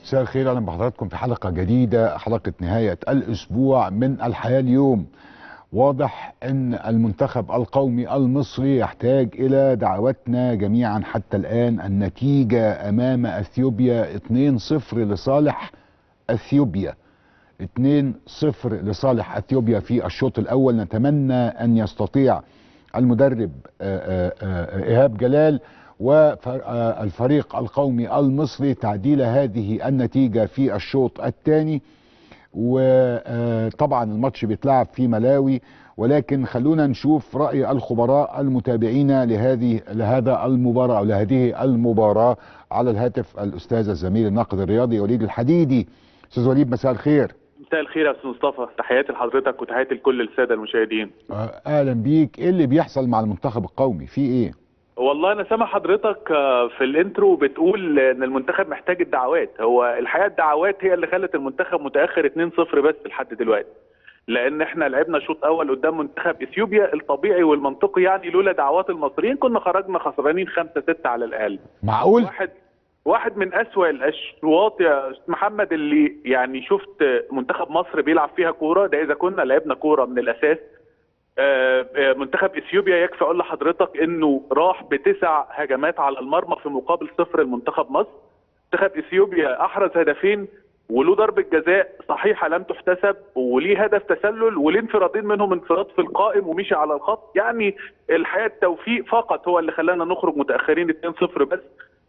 مساء الخير اهلا بحضراتكم في حلقه جديده حلقه نهايه الاسبوع من الحياه اليوم واضح ان المنتخب القومي المصري يحتاج الى دعواتنا جميعا حتى الان النتيجه امام اثيوبيا 2-0 لصالح اثيوبيا 2-0 لصالح اثيوبيا في الشوط الاول نتمنى ان يستطيع المدرب آآ آآ ايهاب جلال والفريق القومي المصري تعديل هذه النتيجه في الشوط الثاني وطبعا الماتش بيتلعب في ملاوي ولكن خلونا نشوف راي الخبراء المتابعين لهذه لهذا المباراه او لهذه المباراه على الهاتف الاستاذ الزميل الناقد الرياضي وليد الحديدي استاذ وليد مساء الخير مساء الخير يا استاذ مصطفى تحياتي لحضرتك وتحياتي لكل الساده المشاهدين اهلا بيك ايه اللي بيحصل مع المنتخب القومي في ايه والله انا سامع حضرتك في الانترو بتقول ان المنتخب محتاج الدعوات هو الحقيقه الدعوات هي اللي خلت المنتخب متاخر 2-0 بس لحد دلوقتي لان احنا لعبنا شوط اول قدام منتخب اثيوبيا الطبيعي والمنطقي يعني لولا دعوات المصريين كنا خرجنا خسرانين 5 6 على الاقل معقول واحد واحد من أسوأ الاشواط يا محمد اللي يعني شفت منتخب مصر بيلعب فيها كوره ده اذا كنا لعبنا كوره من الاساس منتخب اثيوبيا يكفي اقول لحضرتك انه راح بتسع هجمات على المرمى في مقابل صفر لمنتخب مصر منتخب اثيوبيا احرز هدفين وله ضربة جزاء صحيحة لم تحتسب وليه هدف تسلل وليه انفرادين منهم انفراد في القائم ومشي على الخط يعني الحقيقة التوفيق فقط هو اللي خلانا نخرج متأخرين 2-0 بس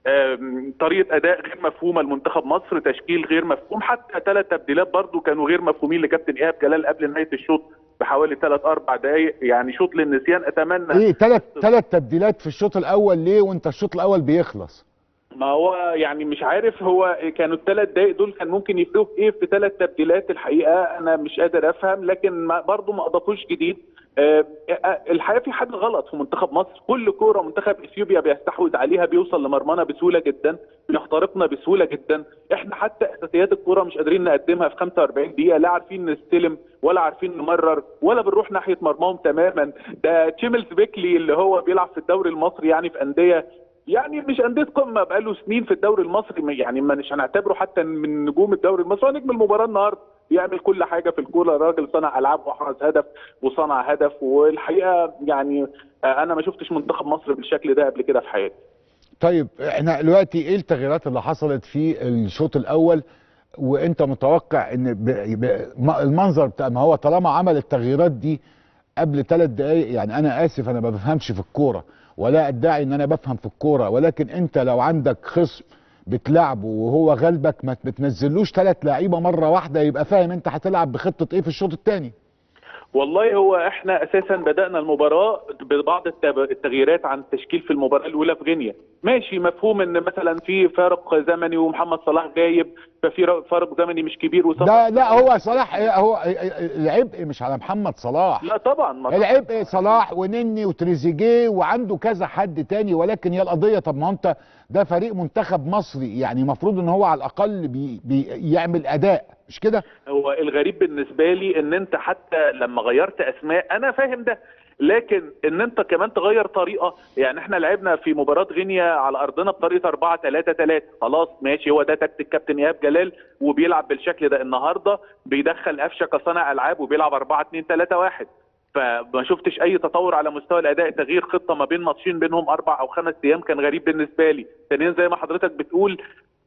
طريقة أداء غير مفهومة لمنتخب مصر تشكيل غير مفهوم حتى ثلاث تبديلات برضو كانوا غير مفهومين لكابتن إيهاب جلال قبل نهاية الشوط بحوالي ثلاث أربع دقايق يعني شوط للنسيان أتمنى ايه ثلاث ثلاث تبديلات في الشوط الأول ليه وأنت الشوط الأول بيخلص ما هو يعني مش عارف هو كانوا الثلاث دقايق دول كان ممكن يفرقوا في ايه في ثلاث تبديلات الحقيقه انا مش قادر افهم لكن ما برضه ما اضافوش جديد أه الحقيقه في حاجه غلط في منتخب مصر كل كوره منتخب اثيوبيا بيستحوذ عليها بيوصل لمرمانا بسهوله جدا بيخترقنا بسهوله جدا احنا حتى اساسيات الكوره مش قادرين نقدمها في 45 دقيقه لا عارفين نستلم ولا عارفين نمرر ولا بنروح ناحيه مرماهم تماما ده تشيملز بيكلي اللي هو بيلعب في الدوري المصري يعني في انديه يعني مش انديه قمه بقاله سنين في الدوري المصري يعني مش هنعتبره حتى من نجوم الدوري المصري هو نجم المباراه النهارده يعمل كل حاجه في الكوره راجل صنع العاب واحرز هدف وصنع هدف والحقيقه يعني انا ما شفتش منتخب مصر بالشكل ده قبل كده في حياتي. طيب احنا دلوقتي ايه التغييرات اللي حصلت في الشوط الاول وانت متوقع ان ب... ب... المنظر بتاع ما هو طالما عمل التغييرات دي قبل ثلاث دقائق يعني انا اسف انا ما بفهمش في الكوره ولا ادعي ان انا بفهم في الكوره ولكن انت لو عندك خصم بتلعبه وهو غلبك ما بتنزلوش ثلاث لعيبه مره واحده يبقى فاهم انت هتلعب بخطه ايه في الشوط الثاني والله هو احنا اساسا بدانا المباراه ببعض التغييرات عن التشكيل في المباراه الاولى في غينيا ماشي مفهوم ان مثلا في فارق زمني ومحمد صلاح غايب ففي فارق زمني مش كبير لا لا هو صلاح هو العبء مش على محمد صلاح لا طبعا العبء صلاح ونني وتريزيجيه وعنده كذا حد تاني ولكن هي القضيه طب ما انت ده فريق منتخب مصري يعني المفروض ان هو على الاقل بي بيعمل اداء مش كده هو الغريب بالنسبه لي ان انت حتى لما غيرت اسماء انا فاهم ده لكن ان انت كمان تغير طريقه يعني احنا لعبنا في مباراه غينيا على ارضنا بطريقه 4 3 3 خلاص ماشي هو ده تكتيك كابتن ايهاب جلال وبيلعب بالشكل ده النهارده بيدخل قفشه كصانع العاب وبيلعب 4 2 3 1 فما شفتش اي تطور على مستوى الاداء تغيير خطه ما بين ماتشين بينهم اربع او خمس ايام كان غريب بالنسبه لي ثانيا زي ما حضرتك بتقول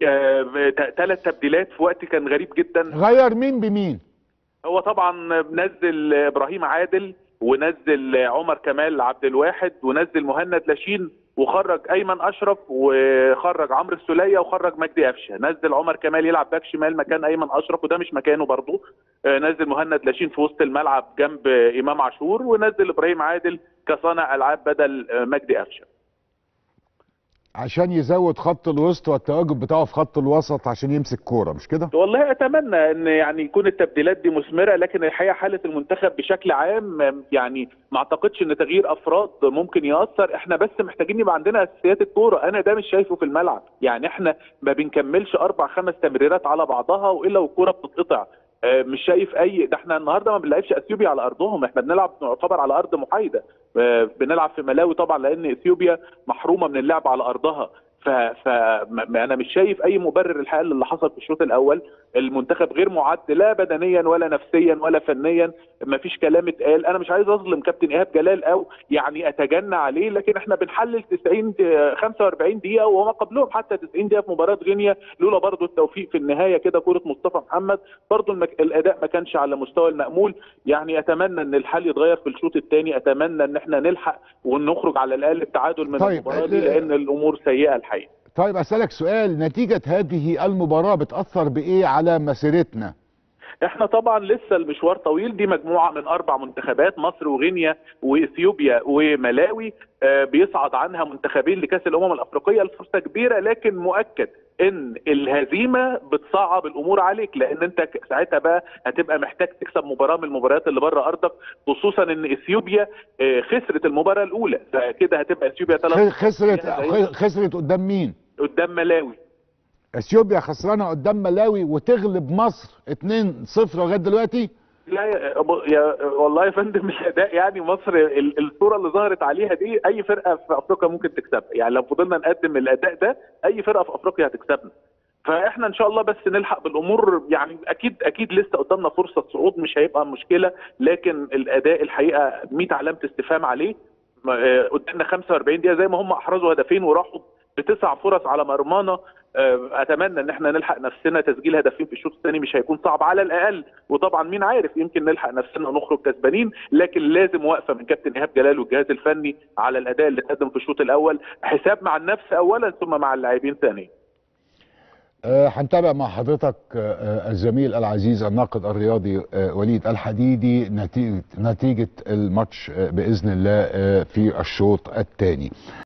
ثلاث تبديلات في وقت كان غريب جدا غير مين بمين هو طبعا نزل ابراهيم عادل ونزل عمر كمال عبد الواحد ونزل مهند لاشين وخرج ايمن اشرف وخرج عمرو السوليه وخرج مجدي قفشه نزل عمر كمال يلعب باك شمال مكان ايمن اشرف وده مش مكانه برضه نزل مهند لاشين في وسط الملعب جنب امام عاشور ونزل ابراهيم عادل كصانع العاب بدل مجدي قفشه عشان يزود خط الوسط والتواجد بتاعه في خط الوسط عشان يمسك كوره مش كده؟ والله اتمنى ان يعني يكون التبديلات دي مثمره لكن الحقيقه حاله المنتخب بشكل عام يعني ما اعتقدش ان تغيير افراد ممكن ياثر احنا بس محتاجين يبقى عندنا اساسيات الكوره انا ده مش شايفه في الملعب يعني احنا ما بنكملش اربع خمس تمريرات على بعضها والا والكوره بتتقطع مش شايف اي ده احنا النهارده ما بنلعبش اثيوبيا على ارضهم احنا بنلعب نعتبر على ارض محايده بنلعب في ملاوي طبعا لان اثيوبيا محرومه من اللعب على ارضها فانا مش شايف اي مبرر الحقيقه اللي حصل في الشوط الاول المنتخب غير معد لا بدنيا ولا نفسيا ولا فنيا ما فيش كلام اتقال انا مش عايز اظلم كابتن ايهاب جلال او يعني اتجنى عليه لكن احنا بنحلل 90 45 دقيقه وما قبلهم حتى 90 دقيقه في مباراه غينيا لولا برضو التوفيق في النهايه كده كره مصطفى محمد برضو المك... الاداء ما كانش على مستوى المامول يعني اتمنى ان الحال يتغير في الشوط الثاني اتمنى ان احنا نلحق ونخرج على الاقل التعادل من طيب، المباراه دي ال- لان الامور سيئه الحقيقه طيب اسالك سؤال نتيجه هذه المباراه بتاثر بايه على مسيرتنا احنا طبعا لسه المشوار طويل دي مجموعه من اربع منتخبات مصر وغينيا واثيوبيا وملاوي آه، بيصعد عنها منتخبين لكاس الامم الافريقيه الفرصه كبيره لكن مؤكد ان الهزيمه بتصعب الامور عليك لان انت ك- ساعتها بقى هتبقى محتاج تكسب مباراه من المباريات اللي بره ارضك خصوصا ان اثيوبيا آه، خسرت المباراه الاولى فكده هتبقى اثيوبيا خ- ثلاث خسرت خ- خسرت قدام مين قدام ملاوي اثيوبيا خسرانه قدام ملاوي وتغلب مصر 2-0 لغايه دلوقتي لا يا, يا والله يا فندم الاداء يعني مصر ال- الصوره اللي ظهرت عليها دي اي فرقه في افريقيا ممكن تكسبها يعني لو فضلنا نقدم الاداء ده اي فرقه في افريقيا هتكسبنا فاحنا ان شاء الله بس نلحق بالامور يعني اكيد اكيد لسه قدامنا فرصه صعود مش هيبقى مشكله لكن الاداء الحقيقه 100 علامه استفهام عليه ما- آه، قدامنا 45 دقيقه زي ما هم احرزوا هدفين وراحوا بتسع فرص على مرمانا آه، اتمنى ان احنا نلحق نفسنا تسجيل هدفين في الشوط الثاني مش هيكون صعب على الاقل وطبعا مين عارف يمكن نلحق نفسنا ونخرج كسبانين لكن لازم وقفه من كابتن ايهاب جلال والجهاز الفني على الاداء اللي اتقدم في الشوط الاول حساب مع النفس اولا ثم مع اللاعبين ثانيا آه، هنتابع مع حضرتك آه، آه، الزميل العزيز الناقد الرياضي آه، وليد الحديدي نتيجه نتيجه الماتش آه، باذن الله آه، في الشوط الثاني